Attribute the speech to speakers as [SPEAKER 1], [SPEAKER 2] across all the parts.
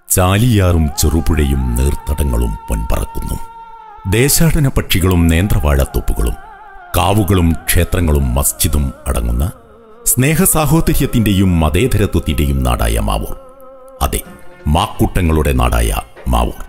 [SPEAKER 1] ചാലിയാറും ചെറുപുഴയും നീർത്തടങ്ങളും പൊൻപറക്കുന്നു ദേശാടന പക്ഷികളും നേന്ത്രവാഴത്തൊപ്പുകളും കാവുകളും ക്ഷേത്രങ്ങളും മസ്ജിദും അടങ്ങുന്ന സ്നേഹസാഹോദര്യത്തിന്റെയും മതേതരത്വത്തിന്റെയും നാടായ മാവൂർ അതെ മാക്കൂട്ടങ്ങളുടെ നാടായ മാവൂർ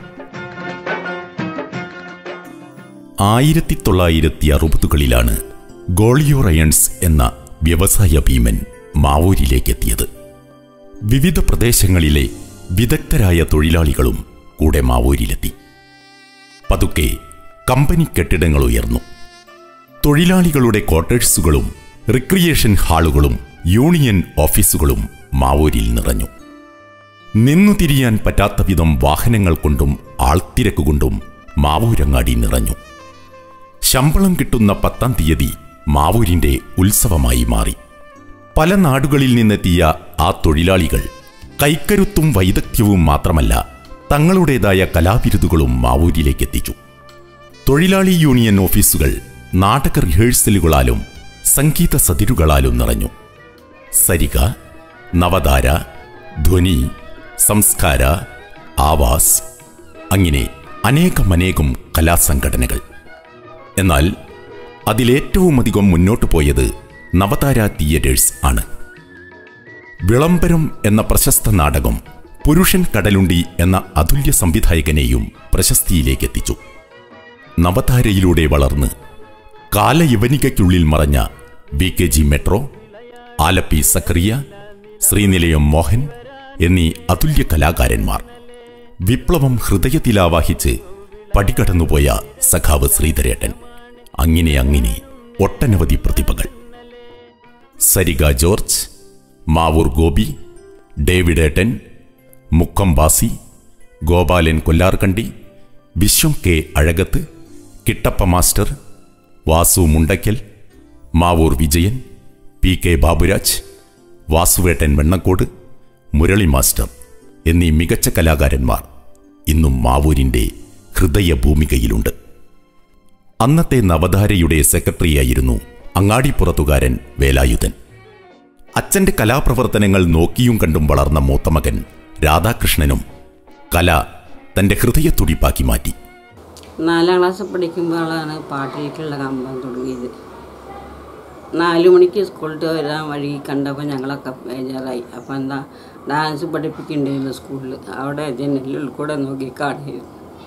[SPEAKER 1] ആയിരത്തി തൊള്ളായിരത്തി അറുപതുകളിലാണ് ഗോളിയോ റയൺസ് എന്ന വ്യവസായ ഭീമൻ മാവൂരിലേക്കെത്തിയത് വിവിധ പ്രദേശങ്ങളിലെ വിദഗ്ധരായ തൊഴിലാളികളും കൂടെ മാവൂരിലെത്തി പതുക്കെ കമ്പനി കെട്ടിടങ്ങൾ ഉയർന്നു തൊഴിലാളികളുടെ ക്വാർട്ടേഴ്സുകളും റിക്രിയേഷൻ ഹാളുകളും യൂണിയൻ ഓഫീസുകളും മാവൂരിൽ നിറഞ്ഞു നിന്നു തിരിയാൻ പറ്റാത്ത വിധം വാഹനങ്ങൾ കൊണ്ടും ആൾത്തിരക്കുകൊണ്ടും മാവൂരങ്ങാടി നിറഞ്ഞു ശമ്പളം കിട്ടുന്ന പത്താം തീയതി മാവൂരിന്റെ ഉത്സവമായി മാറി പല നാടുകളിൽ നിന്നെത്തിയ ആ തൊഴിലാളികൾ കൈക്കരുത്തും വൈദഗ്ധ്യവും മാത്രമല്ല തങ്ങളുടേതായ കലാവിരുതുകളും മാവൂരിലേക്ക് എത്തിച്ചു തൊഴിലാളി യൂണിയൻ ഓഫീസുകൾ നാടക റിഹേഴ്സലുകളാലും സംഗീത സതിരുകളാലും നിറഞ്ഞു സരിക നവതാര ധ്വനി സംസ്കാര ആവാസ് അങ്ങനെ അനേകമനേകം കലാസംഘടനകൾ എന്നാൽ അതിലേറ്റവും അധികം മുന്നോട്ടു പോയത് നവതാര തിയേറ്റേഴ്സ് ആണ് വിളംബരം എന്ന പ്രശസ്ത നാടകം പുരുഷൻ കടലുണ്ടി എന്ന അതുല്യ സംവിധായകനെയും പ്രശസ്തിയിലേക്ക് എത്തിച്ചു നവതാരയിലൂടെ വളർന്ന് കാലയവനികയ്ക്കുള്ളിൽ മറഞ്ഞ V K G metro Alleppey Zacharia Sreenilayam Mohan എന്നീ അതുല്യ കലാകാരന്മാർ വിപ്ലവം ഹൃദയത്തിലാവാഹിച്ച് പടികടന്നുപോയ സഖാവ് ശ്രീധരേട്ടൻ അങ്ങനെ അങ്ങനെ ഒട്ടനവധി പ്രതിഭകൾ സരിക ജോർജ് മാവൂർ ഗോപി ഡേവിഡ് ഏട്ടൻ Mukkam Basi Gopalan Kollarkandi Viswam K Azhakath Kittappa master Vasu Mundakkal Mavoor Vijayan P K Baburaj വാസുവേട്ടൻ വെണ്ണക്കോട് മുരളി മാസ്റ്റർ എന്നീ മികച്ച കലാകാരന്മാർ ഇന്നും മാവൂരിന്റെ ഹൃദയഭൂമികയിലുണ്ട് അന്നത്തെ നവധാരയുടെ സെക്രട്ടറിയായിരുന്നു അങ്ങാടിപ്പുറത്തുകാരൻ വേലായുധൻ അച്ഛന്റെ കലാപ്രവർത്തനങ്ങൾ നോക്കിയും കണ്ടും വളർന്ന മൂത്തമകൻ രാധാകൃഷ്ണനും കല തന്റെ ഹൃദയത്തുടിപ്പാക്കി മാറ്റി
[SPEAKER 2] നാലാം ക്ലാസ് പഠിക്കുമ്പോഴാണ് പാട്ടിലേക്കുള്ള കമ്പം തുടങ്ങിയത് നാല് മണിക്ക് സ്കൂളിൽ വരാൻ വഴി കണ്ടപ്പോൾ ഞങ്ങളൊക്കെ ബേജാറായി അപ്പോൾ എന്താ ഡാൻസ് പഠിപ്പിക്കണ്ടായിരുന്നു സ്കൂളിൽ അവിടെ ജനലിൽ കൂടെ നോക്കി കാണുകയും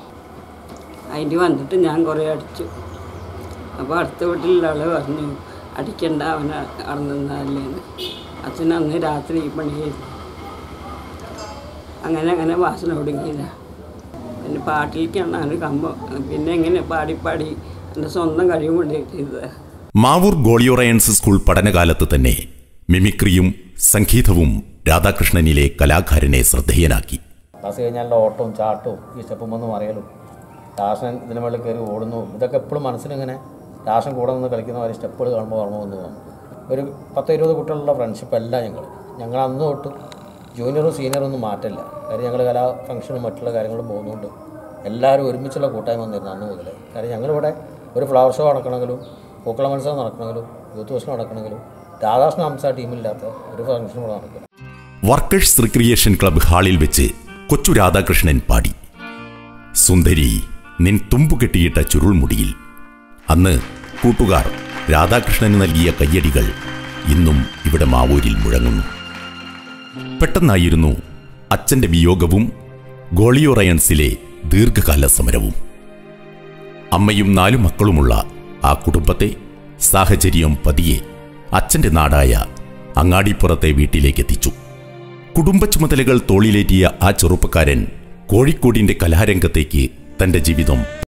[SPEAKER 2] അതിന് വന്നിട്ട് ഞാൻ കുറേ അടിച്ചു അപ്പോൾ അടുത്ത വീട്ടിലുള്ള ആൾ പറഞ്ഞു അടിക്കണ്ട അവനെ കടന്നല്ലേ അച്ഛൻ അന്ന് രാത്രി പണി ചെയ്തു അങ്ങനെ അങ്ങനെ വാസന ഒടുങ്ങിയില്ല പിന്നെ പാട്ടിലേക്കാണ് ഒരു കമ്പം പിന്നെ എങ്ങനെ പാടി പാടി എൻ്റെ സ്വന്തം കഴിവ് കൊണ്ട് ചെയ്തത്
[SPEAKER 1] മാവൂർ ഗോളിയോറയൻസ് സ്കൂൾ പഠനകാലത്ത് തന്നെ മിമിക്രിയും സംഗീതവും രാധാകൃഷ്ണനിലെ കലാകാരനെ ശ്രദ്ധേയനാക്കി
[SPEAKER 3] ക്ലാസ് കഴിഞ്ഞാലുള്ള ഓട്ടവും ചാട്ടവും ഈ സ്റ്റെപ്പും വന്ന് മറിയലും രാഷൻ ഇതിന് മുകളിൽ കയറി ഓടുന്നതും ഇതൊക്കെ എപ്പോഴും മനസ്സിലിങ്ങനെ രാഷൻ കൂടെ നിന്ന് കളിക്കുന്ന മാതിരി സ്റ്റെപ്പുകൾ കാണുമ്പോൾ ഓർമ്മ വന്നു പോകും ഒരു പത്ത് ഇരുപത് കുട്ടികളുടെ ഫ്രണ്ട്ഷിപ്പ് അല്ല ഞങ്ങൾ ഞങ്ങൾ അന്ന് തൊട്ട് ജൂനിയറും സീനിയറും ഒന്നും മാറ്റില്ല കാര്യം ഞങ്ങൾ കലാ ഫംഗ്ഷനും മറ്റുള്ള കാര്യങ്ങളും പോകുന്നതുകൊണ്ട് എല്ലാവരും ഒരുമിച്ചുള്ള കൂട്ടായ്മ വന്നിരുന്നു അന്ന് മുതലേ കാര്യം ഞങ്ങളിവിടെ ഒരു ഫ്ലവർ ഷോ നടക്കണമെങ്കിലും പൂക്കള മത്സരം നടക്കണമെങ്കിലും യൂത്ത് ഫെസ്റ്റ് നടക്കണമെങ്കിലും രാധാകൃഷ്ണ ഹംസ ടീമില്ലാത്ത ഒരു ഫംഗ്ഷനും ഇവിടെ നടക്കില്ല
[SPEAKER 1] വർക്കേഴ്സ് റിക്രിയേഷൻ ക്ലബ് ഹാളിൽ വെച്ച് കൊച്ചു രാധാകൃഷ്ണൻ പാടി സുന്ദരി നിൻ തുമ്പുകെട്ടിയിട്ട ചുരുൾമുടിയിൽ അന്ന് കൂട്ടുകാർ രാധാകൃഷ്ണന് നൽകിയ കയ്യടികൾ ഇന്നും ഇവിടെ മാവൂരിൽ മുഴങ്ങുന്നു പെട്ടെന്നായിരുന്നു അച്ഛന്റെ വിയോഗവും ഗോളിയോ റയൺസിലെ ദീർഘകാല സമരവും അമ്മയും നാലു മക്കളുമുള്ള ആ കുടുംബത്തെ സാഹചര്യം പതിയെ അച്ഛന്റെ നാടായ അങ്ങാടിപ്പുറത്തെ വീട്ടിലേക്കെത്തിച്ചു കുടുംബ ചുമതലകൾ തോളിലേറ്റിയ ആ ചെറുപ്പക്കാരൻ കോഴിക്കോടിന്റെ കലാരംഗത്തേക്ക് തന്റെ ജീവിതം